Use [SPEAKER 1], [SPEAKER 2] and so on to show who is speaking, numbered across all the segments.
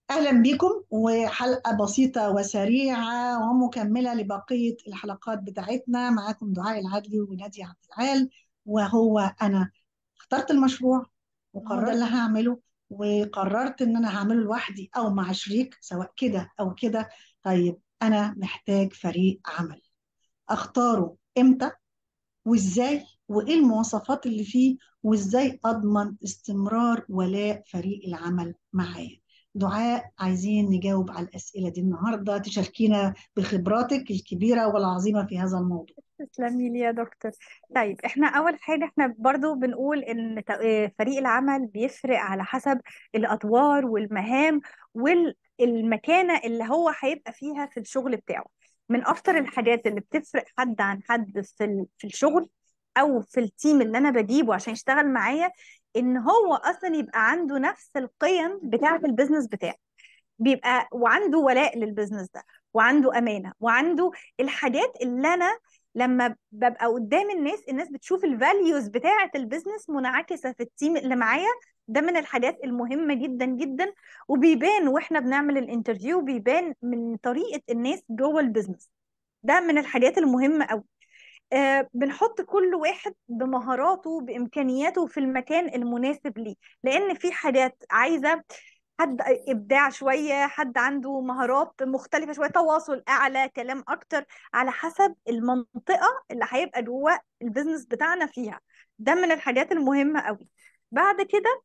[SPEAKER 1] أهلا بكم وحلقة بسيطة وسريعة ومكملة لبقية الحلقات بتاعتنا معاكم دعاء العدلي ونادية عبد العال وهو أنا اخترت المشروع وقررت ده اللي هعمله وقررت إن أنا هعمله لوحدي أو مع شريك سواء كده أو كده طيب أنا محتاج فريق عمل أختاره إمتى وإزاي وإيه المواصفات اللي فيه وإزاي أضمن استمرار ولاء فريق العمل معايا دعاء عايزين نجاوب على الأسئلة دي النهاردة تشاركينا بخبراتك الكبيرة والعظيمة في هذا الموضوع
[SPEAKER 2] تسلمي لي يا دكتور طيب احنا اول حاجه احنا برضو بنقول ان ت- آه، فريق العمل بيفرق على حسب الادوار والمهام والمكانه اللي هو هيبقى فيها في الشغل بتاعه من اكتر الحاجات اللي بتفرق حد عن حد في ال- في الشغل او في التيم اللي انا بجيبه عشان يشتغل معايا ان هو اصلا يبقى عنده نفس القيم بتاعه البيزنس بتاعه بيبقى وعنده ولاء للبزنس ده وعنده امانه وعنده الحاجات اللي انا لما ببقى قدام الناس الناس بتشوف الفاليوز بتاعه البيزنس منعكسه في التيم اللي معايا ده من الحاجات المهمه جدا جدا وبيبان واحنا بنعمل الانترفيو بيبان من طريقه الناس جوه البيزنس ده من الحاجات المهمه قوي آه، بنحط كل واحد بمهاراته بإمكانياته في المكان المناسب ليه لأن في حاجات عايزة حد إبداع شوية حد عنده مهارات مختلفة شوية تواصل أعلى كلام أكتر على حسب المنطقة اللي هيبقى جوه البيزنس بتاعنا فيها ده من الحاجات المهمة قوي بعد كده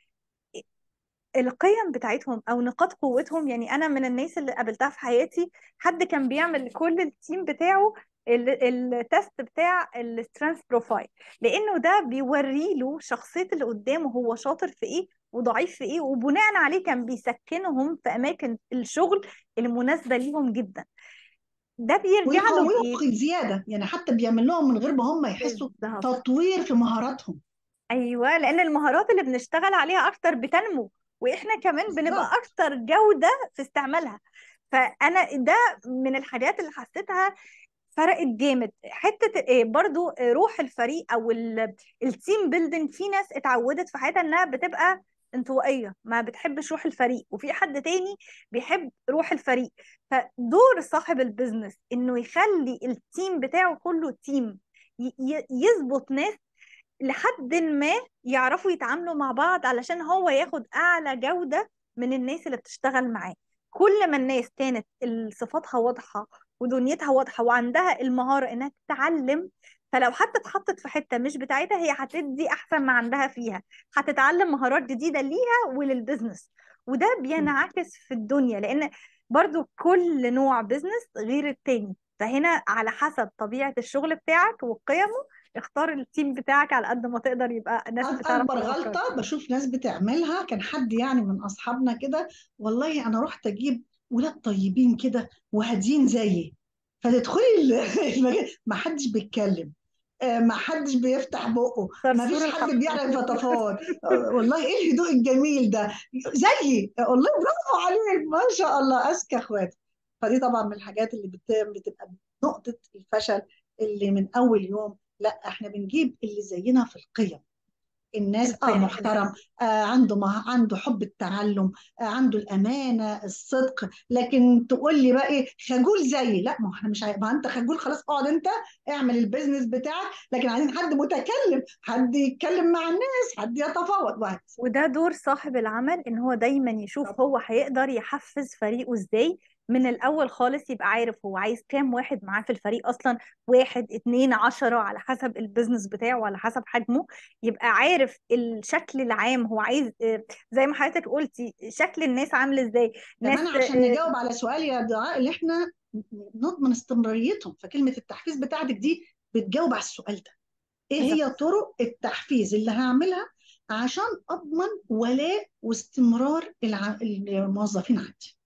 [SPEAKER 2] القيم بتاعتهم او نقاط قوتهم يعني انا من الناس اللي قابلتها في حياتي حد كان بيعمل لكل التيم بتاعه ال- التست بتاع السترينث بروفايل لانه ده بيوري له شخصيه اللي قدامه هو شاطر في ايه وضعيف في ايه وبناء عليه كان بيسكنهم في اماكن الشغل المناسبه ليهم جدا ده بيرجع له
[SPEAKER 1] ويقويهم
[SPEAKER 2] بايه
[SPEAKER 1] زيادة يعني حتى بيعمل لهم من غير ما هم يحسوا
[SPEAKER 2] بالظبط
[SPEAKER 1] تطوير في مهاراتهم
[SPEAKER 2] ايوه لان المهارات اللي بنشتغل عليها اكتر بتنمو واحنا كمان بنبقى
[SPEAKER 1] بالظبط
[SPEAKER 2] اكتر جودة في استعمالها فانا ده من الحاجات اللي حسيتها فرقت جامد حتة إيه برضو روح الفريق او ال- التيم بيلدينج في ناس اتعودت في حياتها انها بتبقى انطوائية ما بتحبش روح الفريق وفي حد تاني بيحب روح الفريق فدور صاحب البيزنس انه يخلي التيم بتاعه كله تيم ي- ي- يظبط ناس لحد ما يعرفوا يتعاملوا مع بعض علشان هو ياخد أعلى جودة من الناس اللي بتشتغل معاه كل ما الناس كانت صفاتها واضحة ودنيتها واضحة وعندها المهارة إنها تتعلم فلو حتى اتحطت في حتة مش بتاعتها هي هتدي أحسن ما عندها فيها هتتعلم مهارات جديدة ليها وللبزنس وده بينعكس في الدنيا لأن برضو كل نوع بزنس غير التاني فهنا على حسب طبيعة الشغل بتاعك وقيمه اختار التيم بتاعك على قد ما تقدر يبقى ناس
[SPEAKER 1] أك-
[SPEAKER 2] بتعرف
[SPEAKER 1] أكبر
[SPEAKER 2] تفكر
[SPEAKER 1] غلطة بشوف ناس بتعملها كان حد يعني من أصحابنا كده والله أنا رحت أجيب ولاد طيبين كده وهادين زيي فتدخلي ال- المجال ما حدش بيتكلم آه، ما حدش بيفتح بقه ما
[SPEAKER 2] صرصور
[SPEAKER 1] فيش حد
[SPEAKER 2] الحق
[SPEAKER 1] بيعرف يتفاوض آه، والله ايه الهدوء الجميل ده زيي آه، والله برافو عليك ما شاء الله اذكى اخواتي فدي طبعا من الحاجات اللي بت- بتبقى نقطة الفشل اللي من اول يوم لا احنا بنجيب اللي زينا في القيم الناس اه
[SPEAKER 2] القيم
[SPEAKER 1] محترم آه عنده مه... عنده حب التعلم آه عنده الامانه الصدق لكن تقول لي بقى ايه خجول زيي لا ما احنا مش عاي... ما انت خجول خلاص اقعد انت اعمل البيزنس بتاعك لكن عايزين حد متكلم حد يتكلم مع الناس حد يتفاوض وهكذا
[SPEAKER 2] وده دور صاحب العمل ان هو دايما يشوف
[SPEAKER 1] طبعا
[SPEAKER 2] هو هيقدر يحفز فريقه ازاي من الاول خالص يبقى عارف هو عايز كام واحد معاه في الفريق اصلا واحد اتنين عشرة على حسب البيزنس بتاعه وعلى حسب حجمه يبقى عارف الشكل العام هو عايز آه، زي ما حضرتك قلتي شكل الناس عامل ازاي ناس
[SPEAKER 1] كمان عشان
[SPEAKER 2] آه،
[SPEAKER 1] نجاوب على سؤال يا دعاء اللي احنا نضمن استمراريتهم فكلمه التحفيز بتاعتك دي بتجاوب على السؤال ده ايه هي
[SPEAKER 2] بالظبط
[SPEAKER 1] طرق التحفيز اللي هعملها عشان اضمن ولاء واستمرار الع... الموظفين عندي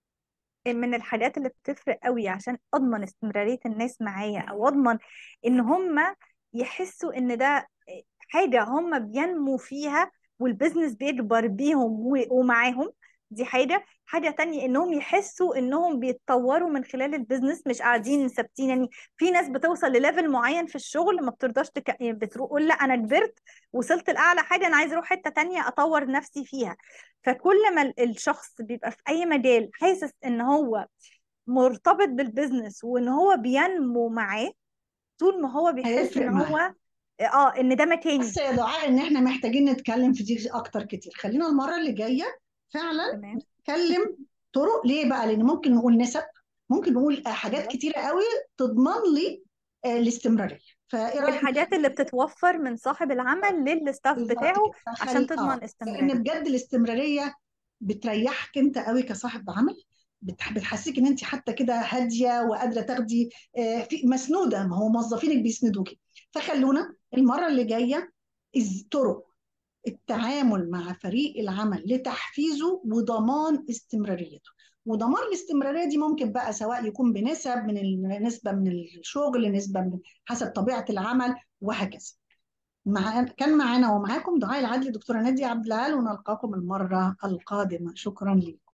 [SPEAKER 2] من الحاجات اللي بتفرق قوي عشان اضمن استمرارية الناس معايا او اضمن ان هم يحسوا ان ده حاجة هم بينمو فيها والبزنس بيكبر بيهم و- ومعاهم دي حاجة حاجة تانية انهم يحسوا انهم بيتطوروا من خلال البيزنس مش قاعدين ثابتين يعني في ناس بتوصل لليفل معين في الشغل ما بترضاش تك... يعني بتقول لا انا كبرت وصلت لاعلى حاجة انا عايز اروح حتة تانية اطور نفسي فيها فكل ما ال- الشخص بيبقى في اي مجال حاسس ان هو مرتبط بالبيزنس وان هو بينمو معاه طول ما هو بيحس
[SPEAKER 1] هيفرق
[SPEAKER 2] ان
[SPEAKER 1] معاه
[SPEAKER 2] هو اه ان ده مكاني
[SPEAKER 1] بس يا دعاء ان احنا محتاجين نتكلم في دي اكتر كتير خلينا المره اللي جايه فعلا
[SPEAKER 2] تمام
[SPEAKER 1] نتكلم طرق ليه بقى لان ممكن نقول نسب ممكن نقول آه، حاجات
[SPEAKER 2] ايوه
[SPEAKER 1] كتيره قوي تضمن لي آه، الاستمراريه فايه رايك
[SPEAKER 2] والحاجات اللي بتتوفر من صاحب العمل للستاف
[SPEAKER 1] بالظبط
[SPEAKER 2] بتاعه
[SPEAKER 1] كده
[SPEAKER 2] عشان
[SPEAKER 1] فخل...
[SPEAKER 2] تضمن
[SPEAKER 1] اه لان
[SPEAKER 2] استمرارية
[SPEAKER 1] بجد الاستمراريه بتريحك انت قوي كصاحب عمل بت- بتحسسك ان انت حتى كده هاديه وقادره تاخدي آه، في مسنوده ما هو موظفينك بيسندوكي فخلونا المره اللي جايه إز- طرق التعامل مع فريق العمل لتحفيزه وضمان استمراريته وضمان الاستمرارية دي ممكن بقى سواء يكون بنسب من ال- نسبة من الشغل نسبة من حسب طبيعة العمل وهكذا مع كان معانا ومعاكم دعاء العدلي دكتورة نادية عبد العال ونلقاكم المرة القادمة شكرا لكم